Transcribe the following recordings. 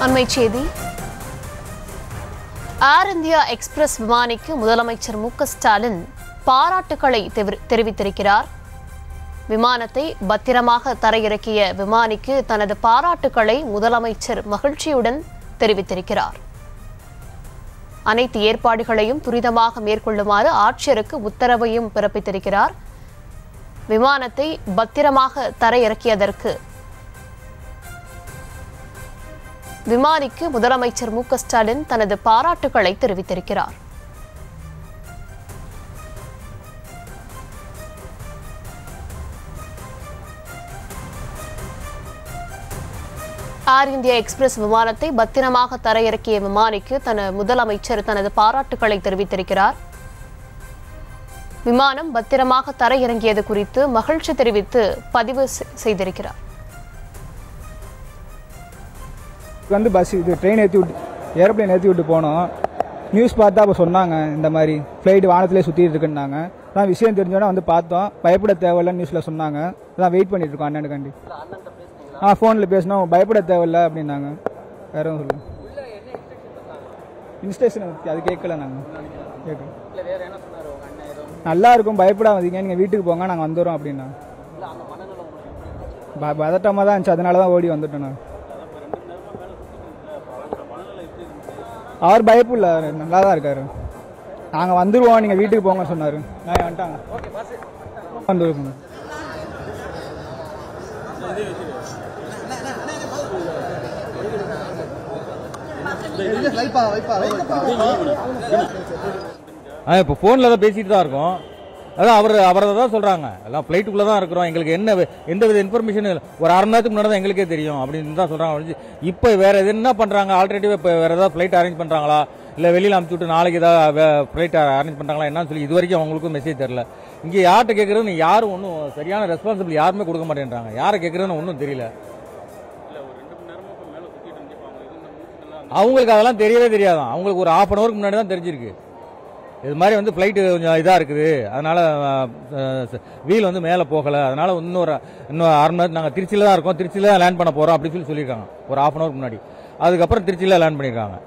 அண்மைச் செய்தி ஏர் India express விமானிக்கு முதலமைச்சர் மு க ஸ்டாலின் பாராட்டுக்களை தெவிர- தெரிவித்திருக்கிறார் விமானத்தை பத்திரமாக தரையிறக்கிய விமானிக்கு தனது பாராட்டுக்களை முதலமைச்சர் மகிழ்ச்சியுடன் தெரிவித்திருக்கிறார் அனைத்து ஏற்பாடுகளையும் துரிதமாக மேற்கொள்ளுமாறு ஆட்சியருக்கு உத்தரவையும் பிறப்பித்திருக்கிறார் விமானத்தை பத்திரமாக தரையிறக்கியதற்கு விமானிக்கு முதலமைச்சர் மு க ஸ்டாலின் தனது பாராட்டுக்களை தெரிவித்திருக்கிறார் ஏர் இந்தியா எக்ஸ்பிரஸ் விமானத்தை பத்திரமாக தரையிறக்கிய விமானிக்கு தன முதலமைச்சர் தனது பாராட்டுக்களை தெரிவித்திருக்கிறார் விமானம் பத்திரமாக தரையிறங்கியது குறித்து மகிழ்ச்சி தெரிவித்து பதிவு செ- செய்திருக்கிறார் வந்து பஸ் இது ட்ரெயின் ஏற்றி விட்டு ஏரோப்ளேன் ஏற்றி விட்டு போனோம் நியூஸ் பார்த்தா அப்போ சொன்னாங்க இந்த மாதிரி ஃப்ளைட் வானத்திலே சுற்றிட்டு இருக்குன்னாங்க அதான் விஷயம் தெரிஞ்சோன்னே வந்து பார்த்தோம் பயப்பட தேவையில்ல நியூஸில் சொன்னாங்க அதான் வெயிட் பண்ணிட்டு இருக்கோம் அண்ணனுக்காண்டி ஆ ஃபோனில் பேசினோம் பயப்பட தேவையில்ல அப்படின்னாங்க வேற எதுவும் சொல்லுங்க இன்ஸ்டேஷன் அது கேட்கல நாங்கள் கேட்கல நல்லா இருக்கும் பயப்படாதீங்க நீங்கள் வீட்டுக்கு போங்க நாங்கள் வந்துடுறோம் அப்படின்னா ப பதட்டமாக தான் இருந்துச்சு அதனால தான் ஓடி வந்துட்டோம் நான் அவர் பயப்பில்ல நல்லா தான் இருக்காரு நாங்கள் வந்துடுவோம் நீங்கள் வீட்டுக்கு போங்க சொன்னார் நான் வந்துட்டாங்க வந்துருக்கோங்க ஆ இப்போ ஃபோனில் தான் பேசிட்டு தான் இருக்கோம் அதான் அவர் அவரை தான் சொல்கிறாங்க எல்லாம் ஃப்ளைட்டுக்குள்ளே தான் இருக்கிறோம் எங்களுக்கு என்ன வே- எந்த வித இன்ஃபர்மேஷன் ஒரு அரை மணி நேரத்துக்கு முன்னாடி தான் எங்களுக்கே தெரியும் அப்படின்னு தான் சொல்கிறாங்க இப்போ வேறு எது என்ன பண்ணுறாங்க ஆல்ரெடி இப்போ வேறு ஏதாவது ஃப்ளைட் அரேஞ்ச் பண்ணுறாங்களா இல்லை வெளியில் அமுச்சு விட்டு நாளைக்கு ஏதாவது ஃப்ளைட் அரேஞ்ச் பண்ணுறாங்களா என்னன்னு சொல்லி இது வரைக்கும் அவங்களுக்கும் மெசேஜ் தெரில இங்கே யார்கிட்ட கேட்குறதுன்னு யாரும் ஒன்றும் சரியான ரெஸ்பான்சிபிள் யாருமே கொடுக்க மாட்டேன்றாங்க யாரை கேட்குறதுன்னு ஒன்றும் தெரியல அவங்களுக்கு அதெல்லாம் தெரியவே தெரியாதான் அவங்களுக்கு ஒரு ஹாஃப் அன் ஹவருக்கு முன்னாடி தான் தெரிஞ்சிருக்கு இது மாதிரி வந்து ஃப்ளைட்டு கொஞ்சம் இதாக இருக்குது அதனால வீல் வந்து மேலே போகலை அதனால இன்னொரு இன்னும் அரை மணி நேரம் நாங்கள் திருச்சியில் தான் இருக்கோம் திருச்சியில் தான் லேண்ட் பண்ண போகிறோம் அப்படின்னு சொல்லி சொல்லியிருக்காங்க ஒரு ஹாஃப் அன் ஹவருக்கு முன்னாடி அதுக்கப்புறம் திருச்சியில் லேண்ட் பண்ணியிருக்காங்க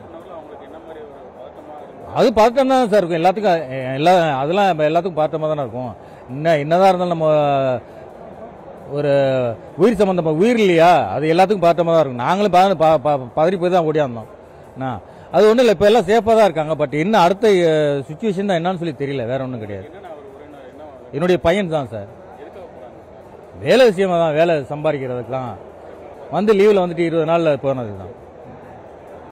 அது பதட்டம் தான் சார் இருக்கும் எல்லாத்துக்கும் எ- எல்லா அதெல்லாம் நம்ம எல்லாத்துக்கும் பதட்டமாக தானே இருக்கும் என்ன என்னதான் இருந்தாலும் நம்ம ஒரு உயிர் சம்பந்தமா உயிர் இல்லையா அது எல்லாத்துக்கும் பதட்டமாக தான் இருக்கும் நாங்களும் பத- ப- ப- பதறி போய் தான் ஓடியாந்தோம் என்ன அது ஒன்றும் இல்லை இப்போ எல்லாம் சேஃபாக தான் இருக்காங்க பட் என்ன அடுத்த சுச்சுவேஷன் தான் என்னன்னு சொல்லி தெரியல வேற ஒன்றும் கிடையாது என்னுடைய பையன் தான் சார் வேலை விஷயமா தான் வேலை சம்பாதிக்கிறதுக்கெலாம் வந்து லீவில் வந்துட்டு இருபது நாளில் போனது தான்